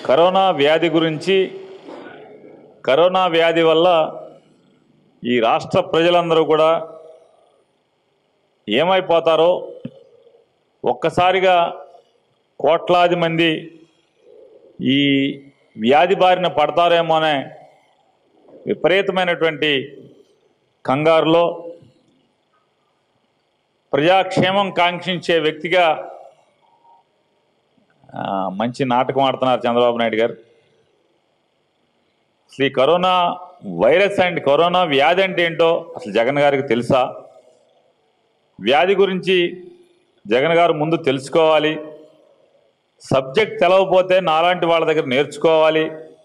Corona వ్యాధి గురించి corona వ్యాధి వల్ల ఈ రాష్ట్ర ప్రజలందరూ కూడా ఏమైపోతారో ఒక్కసారిగా కోట్లాది మంది ఈ వ్యాధి బారిన పడతారేమో అనే విపరీతమైనటువంటి కంగారులో ప్రజాక్షేమం కాంక్షించే వ్యక్తిగా ఆ, మంచి నాటకం ఆడుతున్నారు చంద్రబాబు నాయుడు గారు అసలు ఈ కరోనా వైరస్ అండ్ కరోనా వ్యాధి అంటే ఏంటో అసలు జగన్ గారికి తెలుసా వ్యాధి గురించి జగన్ గారు ముందు తెలుసుకోవాలి సబ్జెక్ట్ తెలవకపోతే నాలాంటి వాళ్ళ దగ్గర నేర్చుకోవాలి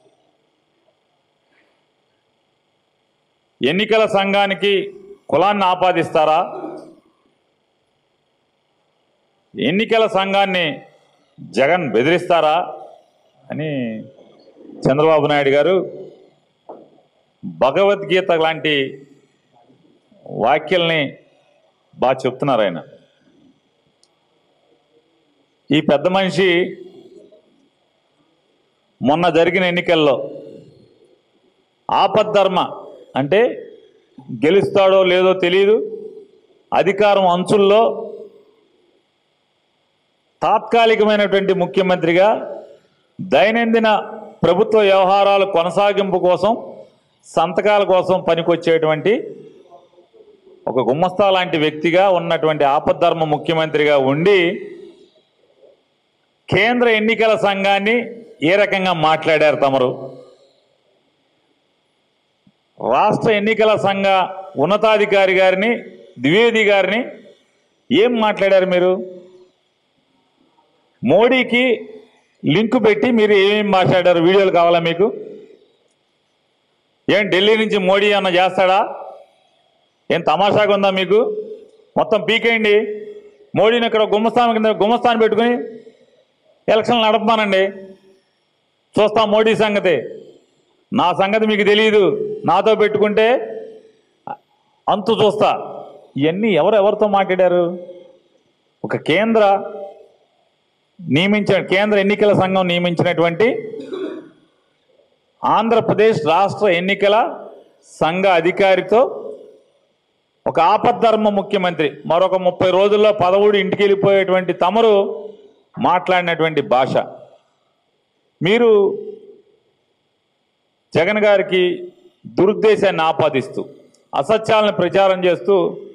ఎన్నికల సంఘానికి కులాన్ని ఆపాదిస్తారా ఎన్నికల సంఘాన్ని జగన్ బెదిరిస్తారా అని చంద్రబాబు నాయుడు గారు భగవద్గీత లాంటి వాక్యల్ని బాగా చెప్తున్నారు ఆయన ఈ పెద్ద మనిషి మొన్న జరిగిన ఎన్నికల్లో ఆపద్ధర్మ అంటే గెలుస్తాడో లేదో తెలియదు అధికారం అంచుల్లో తాత్కాలికమైనటువంటి ముఖ్యమంత్రిగా దైనందిన ప్రభుత్వ వ్యవహారాల కొనసాగింపు కోసం సంతకాల కోసం పనికొచ్చేటువంటి ఒక గుమ్మస్తా లాంటి వ్యక్తిగా ఉన్నటువంటి ఆపద్ధర్మ ముఖ్యమంత్రిగా ఉండి కేంద్ర ఎన్నికల సంఘాన్ని ఏ రకంగా మాట్లాడారు తమరు రాష్ట్ర ఎన్నికల సంఘ ఉన్నతాధికారి గారిని ద్వివేది గారిని ఏం మాట్లాడారు మీరు మోడీకి లింక్ పెట్టి మీరు ఏమేమి మాట్లాడారు వీడియోలు కావాలా మీకు ఏం ఢిల్లీ నుంచి మోడీ అన్న చేస్తాడా ఏం తమాషాగా ఉందా మీకు మొత్తం పీకేయండి మోడీని ఇక్కడ గుమ్మస్థానం కింద గుమ్మస్థానం పెట్టుకుని ఎలక్షన్లు నడపమానండి చూస్తాం మోడీ సంగతి నా సంగతి మీకు తెలియదు నాతో పెట్టుకుంటే అంతు చూస్తా ఇవన్నీ ఎవరు ఎవరితో మాట్లాడారు ఒక కేంద్ర నియమించిన కేంద్ర ఎన్నికల సంఘం నియమించినటువంటి ఆంధ్రప్రదేశ్ రాష్ట్ర ఎన్నికల సంఘ అధికారితో ఒక ఆపద్ధర్మ ముఖ్యమంత్రి మరొక ముప్పై రోజుల్లో పదవుడు ఇంటికి వెళ్ళిపోయేటువంటి తమరు మాట్లాడినటువంటి భాష మీరు జగన్ గారికి దురుద్దేశాన్ని ఆపాదిస్తూ అసత్యాలను ప్రచారం చేస్తూ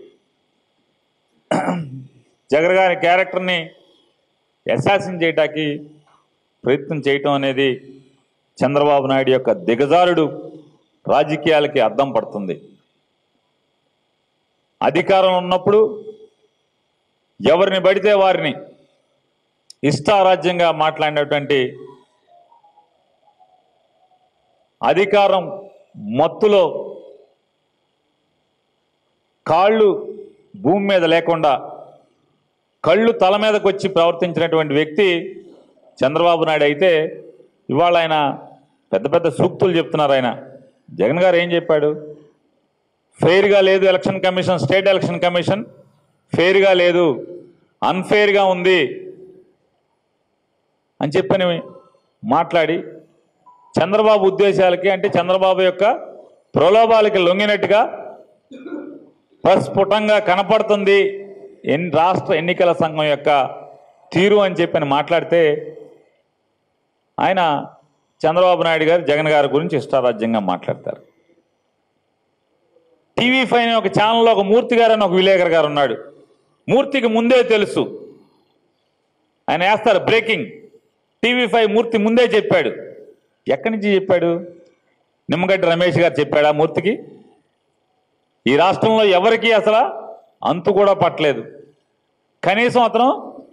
జగన్ గారి క్యారెక్టర్ని అసాసిన్ చేయటానికి ప్రయత్నం చేయటం అనేది చంద్రబాబు నాయుడు యొక్క దిగజారుడు రాజకీయాలకి అద్దం పడుతుంది అధికారం ఉన్నప్పుడు ఎవరిని పడితే వారిని ఇష్టారాజ్యంగా మాట్లాడినటువంటి అధికారం మత్తులో కాళ్ళు భూమి మీద లేకుండా కళ్ళు తల మీదకి వచ్చి ప్రవర్తించినటువంటి వ్యక్తి చంద్రబాబు నాయుడు అయితే ఇవాళ ఆయన పెద్ద పెద్ద సూక్తులు చెప్తున్నారు ఆయన జగన్ గారు ఏం చెప్పాడు ఫెయిర్గా లేదు election commission state election commission ఫెయిర్గా లేదు అన్ఫెయిర్గా ఉంది అని చెప్పని మాట్లాడి చంద్రబాబు ఉద్దేశాలకి అంటే చంద్రబాబు యొక్క ప్రలోభాలకి లొంగినట్టుగా ప్రస్ఫుటంగా కనపడుతుంది ఎన్ రాష్ట్ర ఎన్నికల సంఘం యొక్క తీరు అని చెప్పని మాట్లాడితే ఆయన చంద్రబాబు నాయుడు గారు జగన్ గారి గురించి ఇష్టారాజ్యంగా మాట్లాడతారు టీవీ ఫైవ్ అనే ఒక ఛానల్లో ఒక మూర్తి గారు అని ఒక విలేకరు గారు ఉన్నాడు మూర్తికి ముందే తెలుసు ఆయన వేస్తారు బ్రేకింగ్ టీవీ ఫైవ్ మూర్తి ముందే చెప్పాడు ఎక్కడి నుంచి చెప్పాడు నిమ్మగడ్డి రమేష్ గారు చెప్పాడా మూర్తికి ఈ రాష్ట్రంలో ఎవరికి అసలు అంతు కూడా పట్టలేదు కనీసం అతను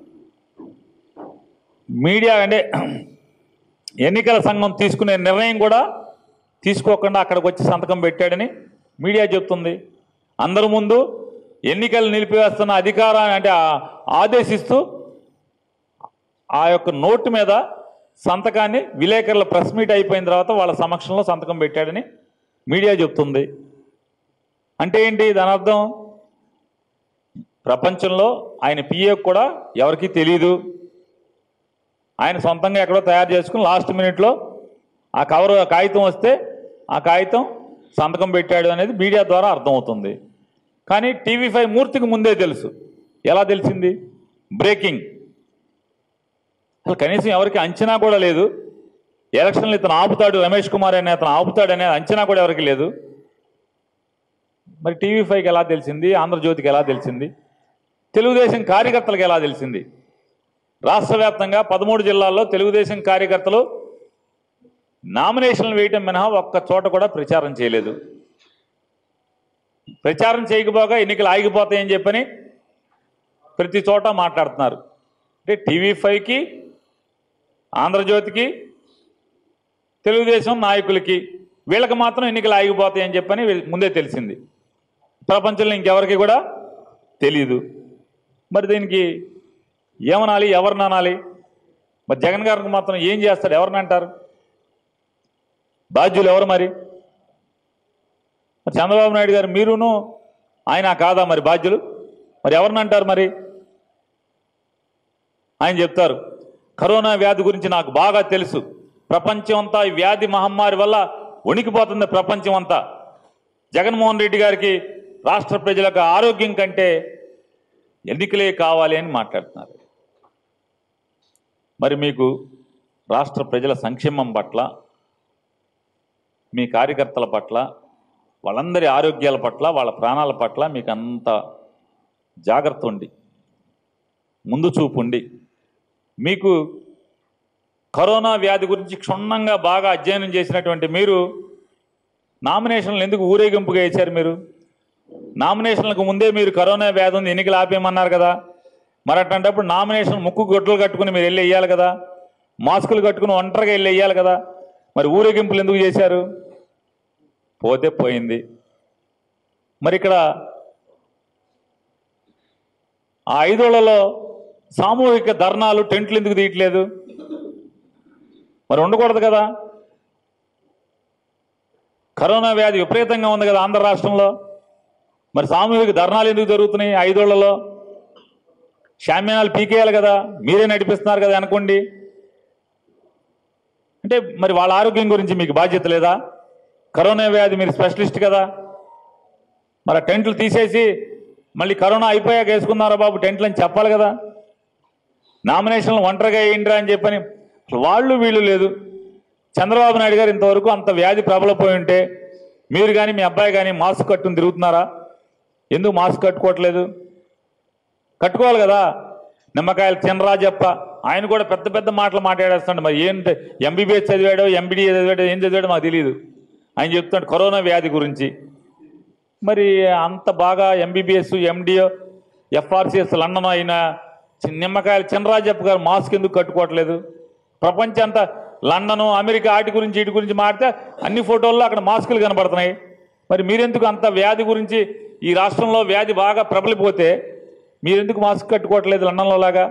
మీడియా అంటే ఎన్నికల సంఘం తీసుకునే నిర్ణయం కూడా తీసుకోకుండా అక్కడికి వచ్చి సంతకం పెట్టాడని మీడియా చెప్తుంది అందరి ముందు ఎన్నికలు నిలిపివేస్తున్న అధికారాన్ని అంటే ఆ- ఆదేశిస్తూ ఆ యొక్క నోటు మీద సంతకాన్ని విలేకరుల ప్రెస్ మీట్ అయిపోయిన తర్వాత వాళ్ళ సమక్షంలో సంతకం పెట్టాడని మీడియా చెప్తుంది అంటే ఏంటి దాని అర్థం ప్రపంచంలో ఆయన పిఏ కూడా ఎవరికీ తెలియదు ఆయన సొంతంగా ఎక్కడో తయారు చేసుకుని లాస్ట్ మినిట్లో ఆ కవర్ ఆ కాగితం వస్తే ఆ కాగితం సంతకం పెట్టాడు అనేది మీడియా ద్వారా అర్థమవుతుంది కానీ టీవీ ఫైవ్ మూర్తికి ముందే తెలుసు ఎలా తెలిసింది బ్రేకింగ్ అసలు కనీసం ఎవరికి అంచనా కూడా లేదు ఎలక్షన్లు ఇతను ఆపుతాడు రమేష్ కుమార్ అనే అతను ఆపుతాడు అనే అంచనా కూడా ఎవరికి లేదు మరి టీవీ ఫైవ్కి ఎలా తెలిసింది ఆంధ్రజ్యోతికి ఎలా తెలిసింది తెలుగుదేశం కార్యకర్తలకు ఎలా తెలిసింది రాష్ట్ర వ్యాప్తంగా పదమూడు జిల్లాల్లో తెలుగుదేశం కార్యకర్తలు నామినేషన్లు వేయటం మినహా ఒక్క చోట కూడా ప్రచారం చేయలేదు ప్రచారం చేయకపోగా ఎన్నికలు ఆగిపోతాయని చెప్పని ప్రతి చోట మాట్లాడుతున్నారు అంటే టీవీ ఫైవ్కి ఆంధ్రజ్యోతికి తెలుగుదేశం నాయకులకి వీళ్ళకి మాత్రం ఎన్నికలు ఆగిపోతాయని చెప్పని వీళ్ళ- ముందే తెలిసింది ప్రపంచంలో ఇంకెవరికి కూడా తెలియదు మరి దీనికి ఏమనాలి ఎవరిని అనాలి మరి జగన్ గారికి మాత్రం ఏం చేస్తాడు ఎవరిని అంటారు బాధ్యులు ఎవరు మరి మరి చంద్రబాబు నాయుడు గారు మీరును ఆయన కాదా మరి బాధ్యులు మరి ఎవరిని అంటారు మరి ఆయన చెప్తారు కరోనా వ్యాధి గురించి నాకు బాగా తెలుసు ప్రపంచం అంతా ఈ వ్యాధి మహమ్మారి వల్ల వణికిపోతుంది ప్రపంచం అంతా జగన్మోహన్ రెడ్డి గారికి రాష్ట్ర ప్రజలకు ఆరోగ్యం కంటే ఎన్నికలే కావాలి అని మాట్లాడుతున్నారు మరి మీకు రాష్ట్ర ప్రజల సంక్షేమం పట్ల మీ కార్యకర్తల పట్ల వాళ్ళందరి ఆరోగ్యాల పట్ల వాళ్ళ ప్రాణాల పట్ల మీకు అంత జాగ్రత్త ఉండి ముందు చూపు ఉండి మీకు కరోనా వ్యాధి గురించి క్షుణ్ణంగా బాగా అధ్యయనం చేసినటువంటి మీరు నామినేషన్లు ఎందుకు ఊరేగింపుగా ఇచ్చారు మీరు నామినేషన్లకు ముందే మీరు కరోనా వ్యాధి ఉంది ఎన్నికలు ఆపేయమన్నారు కదా మరి అట్లాంటప్పుడు నామినేషన్ ముక్కు గొడ్డలు కట్టుకుని మీరు వెళ్ళి వేయాలి కదా మాస్కులు కట్టుకుని ఒంటరిగా వెళ్ళి వేయాలి కదా మరి ఊరేగింపులు ఎందుకు చేశారు పోతే పోయింది మరి ఇక్కడ ఆ ఐదోళ్లలో సామూహిక ధర్నాలు టెంట్లు ఎందుకు తీయట్లేదు మరి ఉండకూడదు కదా కరోనా వ్యాధి విపరీతంగా ఉంది కదా ఆంధ్ర రాష్ట్రంలో మరి సామూహిక ధర్నాలు ఎందుకు జరుగుతున్నాయి ఐదోళ్లలో షామ్యానాలు పీకేయాలి కదా మీరే నడిపిస్తున్నారు కదా అనుకోండి అంటే మరి వాళ్ళ ఆరోగ్యం గురించి మీకు బాధ్యత లేదా కరోనా వ్యాధి మీరు స్పెషలిస్ట్ కదా మరి ఆ టెంట్లు తీసేసి మళ్ళీ కరోనా అయిపోయాక వేసుకున్నారా బాబు టెంట్లు అని చెప్పాలి కదా నామినేషన్లు ఒంటరిగా వేయండిరా అని చెప్పని అసలు వాళ్ళు వీళ్ళు లేదు చంద్రబాబు నాయుడు గారు ఇంతవరకు అంత వ్యాధి ప్రబలపోయి ఉంటే మీరు కానీ మీ అబ్బాయి కానీ మాస్క్ కట్టుకుని తిరుగుతున్నారా ఎందుకు మాస్క్ కట్టుకోవట్లేదు కట్టుకోవాలి కదా నిమ్మకాయలు చినరాజప్ప ఆయన కూడా పెద్ద పెద్ద మాటలు మాట్లాడేస్తాడు మరి ఏంటి ఎంబీబీఎస్ చదివాడో ఎంబీడీ చదివాడో ఏం చదివాడో మాకు తెలియదు ఆయన చెప్తున్నాడు కరోనా వ్యాధి గురించి మరి అంత బాగా ఎంబీబీఎస్ ఎండిఓ ఎఫ్ఆర్సిఎస్ లండన్ అయిన చి- నిమ్మకాయలు చినరాజప్ప గారు మాస్క్ ఎందుకు కట్టుకోవట్లేదు ప్రపంచం అంతా లండను అమెరికా ఆటి గురించి ఇటు గురించి మాడితే అన్ని ఫోటోల్లో అక్కడ మాస్కులు కనబడుతున్నాయి మరి మీరెందుకు అంత వ్యాధి గురించి ఈ రాష్ట్రంలో వ్యాధి బాగా ప్రబలిపోతే మీరెందుకు మాస్క్ కట్టుకోవట్లేదు లండన్లో లాగా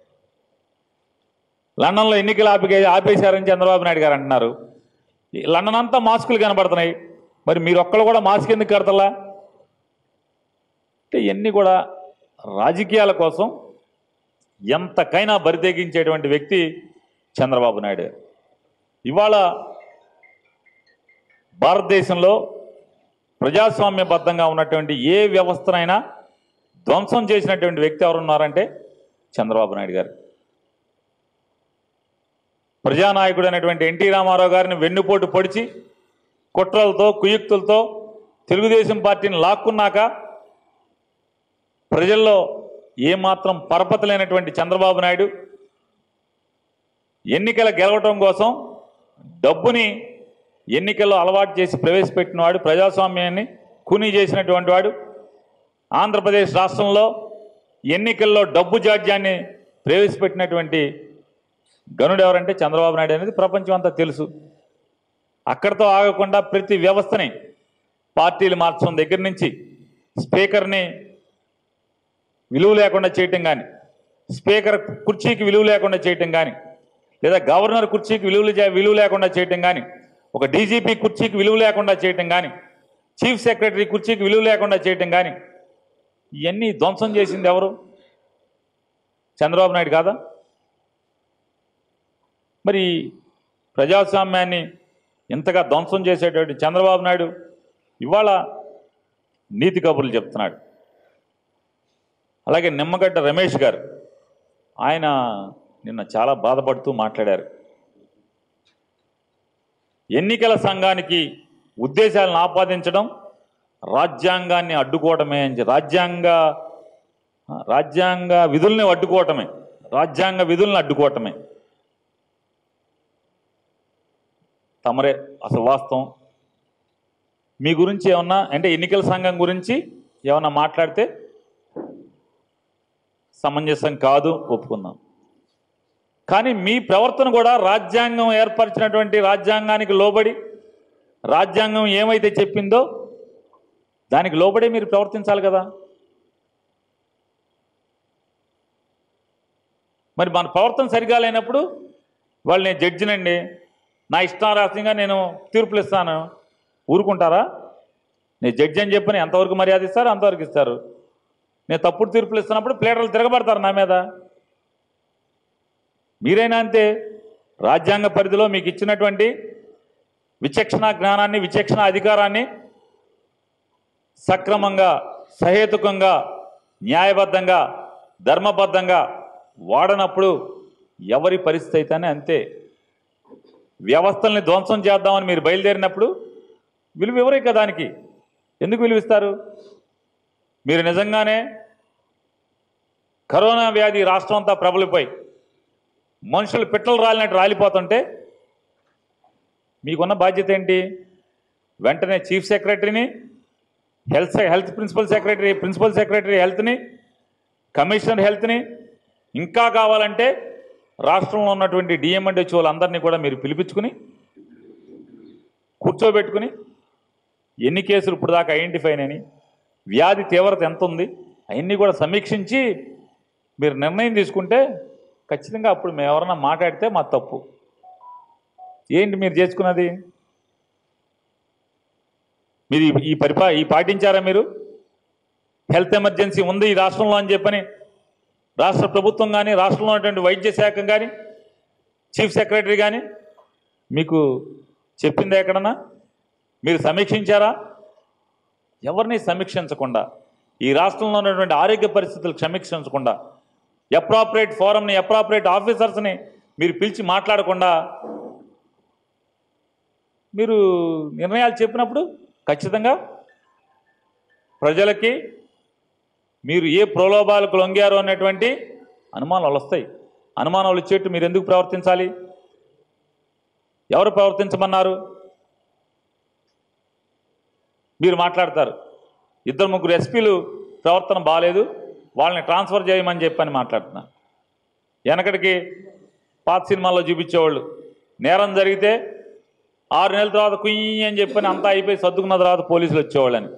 లండన్లో ఎన్నికలు ఆపి ఆపేశారని చంద్రబాబు నాయుడు గారు అంటున్నారు ఈ లండన్ అంతా మాస్కులు కనబడుతున్నాయి మరి మీరు ఒక్కళ్ళు కూడా మాస్క్ ఎందుకు కడతలా అంటే ఇవన్నీ కూడా రాజకీయాల కోసం ఎంతకైనా బరితెగించేటువంటి వ్యక్తి చంద్రబాబు నాయుడు గారు. ఇవాళ భారతదేశంలో ప్రజాస్వామ్యబద్ధంగా ఉన్నటువంటి ఏ వ్యవస్థనైనా ధ్వంసం చేసినటువంటి వ్యక్తి ఎవరున్నారంటే చంద్రబాబు నాయుడు గారు ప్రజానాయకుడు అయినటువంటి ఎన్టీ రామారావు గారిని వెన్నుపోటు పొడిచి కుట్రలతో కుయుక్తులతో తెలుగుదేశం పార్టీని లాక్కున్నాక ప్రజల్లో ఏమాత్రం పరపతి లేనటువంటి చంద్రబాబు నాయుడు ఎన్నికల గెలవటం కోసం డబ్బుని ఎన్నికల్లో అలవాటు చేసి ప్రవేశపెట్టిన వాడు ప్రజాస్వామ్యాన్ని కూనీ చేసినటువంటి వాడు ఆంధ్రప్రదేశ్ రాష్ట్రంలో ఎన్నికల్లో డబ్బు జాడ్యాన్ని ప్రవేశపెట్టినటువంటి గనుడు ఎవరంటే చంద్రబాబు నాయుడు అనేది ప్రపంచం అంతా తెలుసు అక్కడితో ఆగకుండా ప్రతి వ్యవస్థని పార్టీలు మార్చడం దగ్గర నుంచి స్పీకర్ని విలువ లేకుండా చేయటం కానీ స్పీకర్ కుర్చీకి విలువ లేకుండా చేయటం కానీ లేదా గవర్నర్ కుర్చీకి విలువ లే- విలువ లేకుండా చేయటం కానీ ఒక డీజీపీ కుర్చీకి విలువ లేకుండా చేయటం కానీ చీఫ్ సెక్రటరీ కుర్చీకి విలువ లేకుండా చేయటం కానీ ఇవన్నీ ధ్వంసం చేసింది ఎవరు చంద్రబాబు నాయుడు కాదా మరి ప్రజాస్వామ్యాన్ని ఇంతగా ధ్వంసం చేసేటువంటి చంద్రబాబు నాయుడు ఇవాళ నీతి కబుర్లు చెప్తున్నాడు అలాగే నిమ్మగడ్డ రమేష్ గారు ఆయన నిన్న చాలా బాధపడుతూ మాట్లాడారు ఎన్నికల సంఘానికి ఉద్దేశాలను ఆపాదించడం రాజ్యాంగాన్ని అడ్డుకోవడమే అని చెప్పి- రాజ్యాంగ రాజ్యాంగ విధుల్ని అడ్డుకోవటమే రాజ్యాంగ విధుల్ని అడ్డుకోవటమే తమరే అసలు వాస్తవం మీ గురించి ఏమన్నా అంటే ఎన్నికల సంఘం గురించి ఏమన్నా మాట్లాడితే సమంజసం కాదు ఒప్పుకుందాం కానీ మీ ప్రవర్తన కూడా రాజ్యాంగం ఏర్పరిచినటువంటి రాజ్యాంగానికి లోబడి రాజ్యాంగం ఏమైతే చెప్పిందో దానికి లోబడే మీరు ప్రవర్తించాలి కదా మరి మన ప్రవర్తన సరిగా లేనప్పుడు వాళ్ళు నేను జడ్జినండి నా ఇష్టారాశంగా నేను తీర్పులు ఇస్తాను ఊరుకుంటారా నేను జడ్జి అని చెప్పని ఎంతవరకు మర్యాద ఇస్తారో అంతవరకు ఇస్తారు నేను తప్పుడు తీర్పులు ఇస్తున్నప్పుడు ప్లేటర్లు తిరగబడతారు నా మీద మీరైనా అంతే రాజ్యాంగ పరిధిలో మీకు ఇచ్చినటువంటి విచక్షణ జ్ఞానాన్ని విచక్షణ అధికారాన్ని సక్రమంగా సహేతుకంగా న్యాయబద్ధంగా ధర్మబద్ధంగా వాడనప్పుడు ఎవరి పరిస్థితి అయితేనే అంతే వ్యవస్థల్ని ధ్వంసం చేద్దామని మీరు బయలుదేరినప్పుడు విలువ ఎవరే కదా దానికి ఎందుకు విలువిస్తారు మీరు నిజంగానే కరోనా వ్యాధి రాష్ట్రం అంతా ప్రబలిపోయి మనుషులు పిట్టలు రాలినట్టు రాలిపోతుంటే మీకున్న బాధ్యత ఏంటి వెంటనే చీఫ్ సెక్రటరీని హెల్త్ సె- health principal secretary principal secretary హెల్త్ని కమిషనర్ హెల్త్ని ఇంకా కావాలంటే రాష్ట్రంలో ఉన్నటువంటి డిఎంఎండ్హెచ్ వాళ్ళందరినీ కూడా మీరు పిలిపించుకుని కూర్చోబెట్టుకుని ఎన్ని కేసులు ఇప్పుడు దాకా ఐడెంటిఫై అయినాయని వ్యాధి తీవ్రత ఎంత ఉంది అవన్నీ కూడా సమీక్షించి మీరు నిర్ణయం తీసుకుంటే ఖచ్చితంగా అప్పుడు మేము ఎవరన్నా మాట్లాడితే మా తప్పు ఏంటి మీరు చేసుకున్నది మీరు ఈ- ఈ పరిపా ఈ పాటించారా మీరు హెల్త్ ఎమర్జెన్సీ ఉంది ఈ రాష్ట్రంలో అని చెప్పని రాష్ట్ర ప్రభుత్వం కానీ రాష్ట్రంలో ఉన్నటువంటి వైద్య శాఖ కానీ చీఫ్ సెక్రటరీ కానీ మీకు చెప్పింది ఎక్కడన్నా మీరు సమీక్షించారా ఎవరిని సమీక్షించకుండా ఈ రాష్ట్రంలో ఉన్నటువంటి ఆరోగ్య పరిస్థితులు సమీక్షించకుండా అప్రాపరేట్ ఫోరంని అప్రాపరేట్ ఆఫీసర్స్ని మీరు పిలిచి మాట్లాడకుండా మీరు నిర్ణయాలు చెప్పినప్పుడు ఖచ్చితంగా ప్రజలకి మీరు ఏ ప్రలోభాలకు లొంగారు అనేటువంటి అనుమానాలు వస్తాయి అనుమానాలు వచ్చేట్టు మీరు ఎందుకు ప్రవర్తించాలి ఎవరు ప్రవర్తించమన్నారు మీరు మాట్లాడతారు ఇద్దరు ముగ్గురు ఎస్పీలు ప్రవర్తన బాగాలేదు వాళ్ళని ట్రాన్స్ఫర్ చేయమని చెప్పని మాట్లాడుతున్నా వెనకడికి పాత సినిమాల్లో చూపించేవాళ్ళు నేరం జరిగితే ఆరు నెలల తర్వాత కుయ్యి అని చెప్పని అంతా అయిపోయి సర్దుకున్న తర్వాత పోలీసులు వచ్చేవాళ్ళని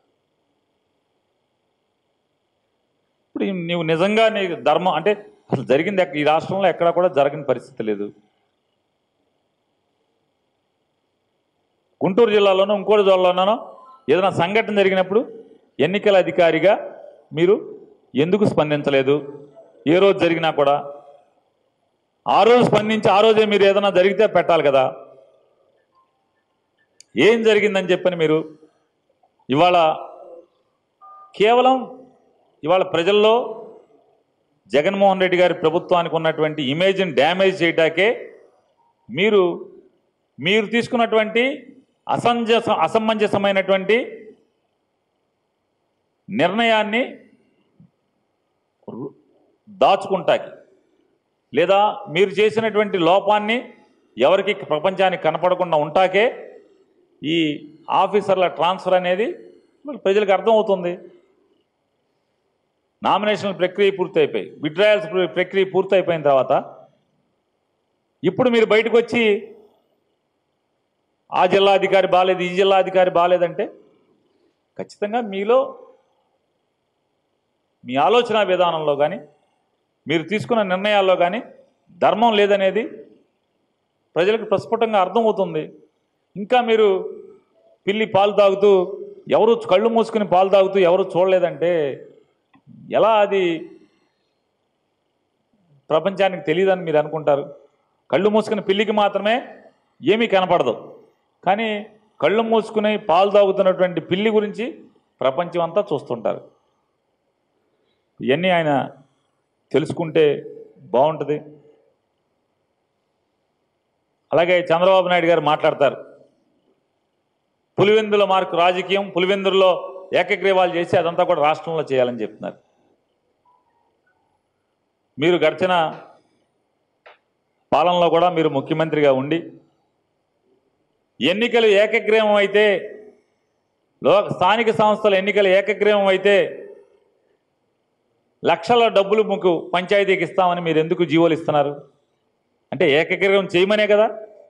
ఇప్పుడు ఈ- నీవు నిజంగా నీ ధర్మం అంటే అసలు జరిగింది ఎక్క- ఈ రాష్ట్రంలో ఎక్కడా కూడా జరగని పరిస్థితి లేదు గుంటూరు జిల్లాలోనో ఇంకోటి జిల్లాలోనో ఏదైనా సంఘటన జరిగినప్పుడు ఎన్నికల అధికారిగా మీరు ఎందుకు స్పందించలేదు ఏ రోజు జరిగినా కూడా ఆ రోజు స్పందించి ఆ రోజే మీరు ఏదైనా జరిగితే పెట్టాలి కదా ఏం జరిగిందని చెప్పని మీరు ఇవాళ కేవలం ఇవాళ ప్రజల్లో జగన్మోహన్ రెడ్డి గారి ప్రభుత్వానికి ఉన్నటువంటి ఇమేజ్ని డ్యామేజ్ చేయటాకే మీరు మీరు తీసుకున్నటువంటి అసంజస అసమంజసమైనటువంటి నిర్ణయాన్ని రు- దాచుకుంటాకి లేదా మీరు చేసినటువంటి లోపాన్ని ఎవరికి ప్రపంచానికి కనపడకుండా ఉంటాకే ఈ ఆఫీసర్ల ట్రాన్స్ఫర్ అనేది మరి ప్రజలకు అర్థమవుతుంది నామినేషన్ ప్రక్రియ పూర్తయిపోయి విడ్రాయల్స్ ప్రక్రియ పూర్తయిపోయిన తర్వాత ఇప్పుడు మీరు బయటకు వచ్చి ఆ జిల్లా అధికారి బాగాలేదు ఈ జిల్లా అధికారి బాగాలేదంటే ఖచ్చితంగా మీలో మీ ఆలోచన విధానంలో కానీ మీరు తీసుకున్న నిర్ణయాల్లో కానీ ధర్మం లేదనేది ప్రజలకు ప్రస్ఫుటంగా అర్థమవుతుంది ఇంకా మీరు పిల్లి పాలు తాగుతూ ఎవరు కళ్ళు మూసుకుని పాలు తాగుతూ ఎవరు చూడలేదంటే ఎలా అది ప్రపంచానికి తెలియదని మీరు అనుకుంటారు కళ్ళు మూసుకుని పిల్లికి మాత్రమే ఏమీ కనపడదు కానీ కళ్ళు మూసుకుని పాలు తాగుతున్నటువంటి పిల్లి గురించి ప్రపంచం అంతా చూస్తుంటారు ఇవన్నీ ఆయన తెలుసుకుంటే బాగుంటుంది అలాగే చంద్రబాబు నాయుడు గారు మాట్లాడతారు పులివెందుల మార్కు రాజకీయం పులివెందుల్లో ఏకగ్రీవాలు చేసి అదంతా కూడా రాష్ట్రంలో చేయాలని చెప్తున్నారు మీరు గడిచిన పాలనలో కూడా మీరు ముఖ్యమంత్రిగా ఉండి ఎన్నికలు ఏకగ్రీవం అయితే లో స్థానిక సంస్థల ఎన్నికలు ఏకగ్రీవం అయితే లక్షల డబ్బులు మీకు పంచాయతీకి ఇస్తామని మీరు ఎందుకు జీవోలు ఇస్తున్నారు అంటే ఏకగ్రీవం చేయమనే కదా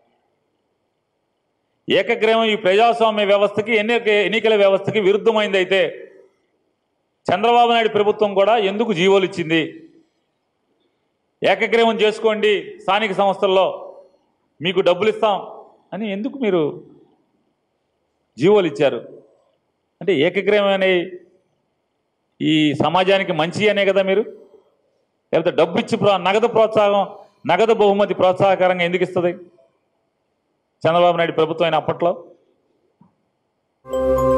ఏకగ్రీవం ఈ ప్రజాస్వామ్య వ్యవస్థకి ఎన్నిక ఎన్నికల వ్యవస్థకి విరుద్ధమైంది అయితే చంద్రబాబు నాయుడు ప్రభుత్వం కూడా ఎందుకు జీవోలు ఇచ్చింది ఏకగ్రీవం చేసుకోండి స్థానిక సంస్థల్లో మీకు డబ్బులు ఇస్తాం అని ఎందుకు మీరు జీవోలు ఇచ్చారు అంటే ఏకగ్రీవం అనే ఈ సమాజానికి మంచి అనే కదా మీరు లేకపోతే డబ్బు ఇచ్చి ప్రా నగదు ప్రోత్సాహం నగదు బహుమతి ప్రోత్సాహకరంగా ఎందుకు ఇస్తుంది చంద్రబాబు నాయుడు ప్రభుత్వం అయిన అప్పట్లో